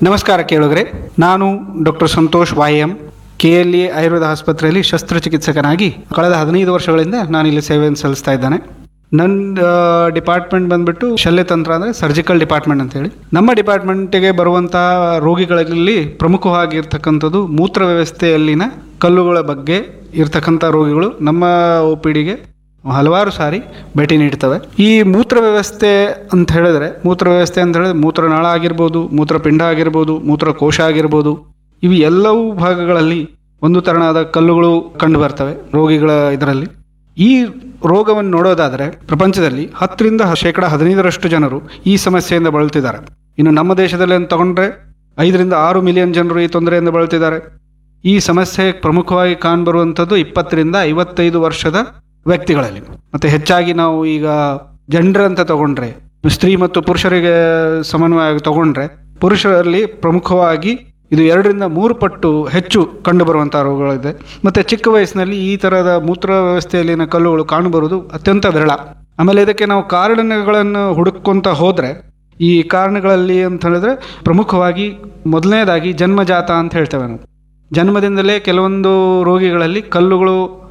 ನಮಸ್ಕಾರ ಕೇಳುಗರೆ ನಾನು ಡಾಕ್ಟರ್ ಸಂತೋಷ್ ವಾಯಂ ಕೆ ಎಲ್ ಇ ಆಯುರ್ವೇದ ಆಸ್ಪತ್ರೆಯಲ್ಲಿ ಶಸ್ತ್ರಚಿಕಿತ್ಸಕನಾಗಿ ಕಳೆದ ಹದಿನೈದು ವರ್ಷಗಳಿಂದ ನಾನು ಇಲ್ಲಿ ಸೇವೆಯನ್ನು ಸಲ್ಲಿಸ್ತಾ ಇದ್ದೇನೆ ನನ್ನ ಡಿಪಾರ್ಟ್ಮೆಂಟ್ ಬಂದ್ಬಿಟ್ಟು ಶಲ್ಯತಂತ್ರ ಅಂದರೆ ಸರ್ಜಿಕಲ್ ಡಿಪಾರ್ಟ್ಮೆಂಟ್ ಅಂತೇಳಿ ನಮ್ಮ ಡಿಪಾರ್ಟ್ಮೆಂಟಿಗೆ ಬರುವಂತಹ ರೋಗಿಗಳಲ್ಲಿ ಪ್ರಮುಖವಾಗಿರ್ತಕ್ಕಂಥದ್ದು ಮೂತ್ರ ವ್ಯವಸ್ಥೆಯಲ್ಲಿನ ಕಲ್ಲುಗಳ ಬಗ್ಗೆ ಇರ್ತಕ್ಕಂಥ ರೋಗಿಗಳು ನಮ್ಮ ಒ ಪಿ ಡಿಗೆ ಹಲವಾರು ಸಾರಿ ಭೇಟಿ ನೀಡ್ತವೆ ಈ ಮೂತ್ರ ವ್ಯವಸ್ಥೆ ಅಂತ ಹೇಳಿದ್ರೆ ಮೂತ್ರ ವ್ಯವಸ್ಥೆ ಅಂತ ಹೇಳಿದ್ರೆ ಮೂತ್ರನಾಳ ಆಗಿರ್ಬೋದು ಮೂತ್ರಪಿಂಡ ಆಗಿರ್ಬೋದು ಮೂತ್ರಕೋಶ ಆಗಿರ್ಬೋದು ಇವು ಎಲ್ಲವೂ ಭಾಗಗಳಲ್ಲಿ ಒಂದು ತೆರನಾದ ಕಲ್ಲುಗಳು ಕಂಡು ಬರ್ತವೆ ರೋಗಿಗಳ ಇದರಲ್ಲಿ ಈ ರೋಗವನ್ನು ನೋಡೋದಾದರೆ ಪ್ರಪಂಚದಲ್ಲಿ ಹತ್ತರಿಂದ ಶೇಕಡ ಹದಿನೈದರಷ್ಟು ಜನರು ಈ ಸಮಸ್ಯೆಯಿಂದ ಬಳಲ್ತಿದ್ದಾರೆ ಇನ್ನು ನಮ್ಮ ದೇಶದಲ್ಲಿ ಅಂತ ತಗೊಂಡ್ರೆ ಐದರಿಂದ ಆರು ಮಿಲಿಯನ್ ಜನರು ಈ ತೊಂದರೆಯಿಂದ ಬಳಲ್ತಿದ್ದಾರೆ ಈ ಸಮಸ್ಯೆ ಪ್ರಮುಖವಾಗಿ ಕಾಣ್ಬರುವಂಥದ್ದು ಇಪ್ಪತ್ತರಿಂದ ಐವತ್ತೈದು ವರ್ಷದ ವ್ಯಕ್ತಿಗಳಲ್ಲಿ ಮತ್ತೆ ಹೆಚ್ಚಾಗಿ ನಾವು ಈಗ ಜೆಂಡರ್ ಅಂತ ತಗೊಂಡ್ರೆ ಸ್ತ್ರೀ ಮತ್ತು ಪುರುಷರಿಗೆ ಸಮನ್ವಯವಾಗಿ ತಗೊಂಡ್ರೆ ಪುರುಷರಲ್ಲಿ ಪ್ರಮುಖವಾಗಿ ಇದು ಎರಡರಿಂದ ಮೂರು ಪಟ್ಟು ಹೆಚ್ಚು ಕಂಡುಬರುವಂತಹ ರೋಗಗಳಿದೆ ಮತ್ತೆ ಚಿಕ್ಕ ವಯಸ್ಸಿನಲ್ಲಿ ಈ ತರಹದ ಮೂತ್ರ ವ್ಯವಸ್ಥೆಯಲ್ಲಿನ ಕಲ್ಲುಗಳು ಕಾಣಬರುವುದು ಅತ್ಯಂತ ವಿರಳ ಆಮೇಲೆ ಇದಕ್ಕೆ ನಾವು ಕಾರಣಗಳನ್ನು ಹುಡುಕೊಂತ ಹೋದ್ರೆ ಈ ಕಾರಣಗಳಲ್ಲಿ ಅಂತ ಹೇಳಿದ್ರೆ ಪ್ರಮುಖವಾಗಿ ಮೊದಲನೇದಾಗಿ ಜನ್ಮಜಾತ ಅಂತ ಹೇಳ್ತೇವೆ ನಾವು ಜನ್ಮದಿಂದಲೇ ಕೆಲವೊಂದು ರೋಗಿಗಳಲ್ಲಿ ಕಲ್ಲುಗಳು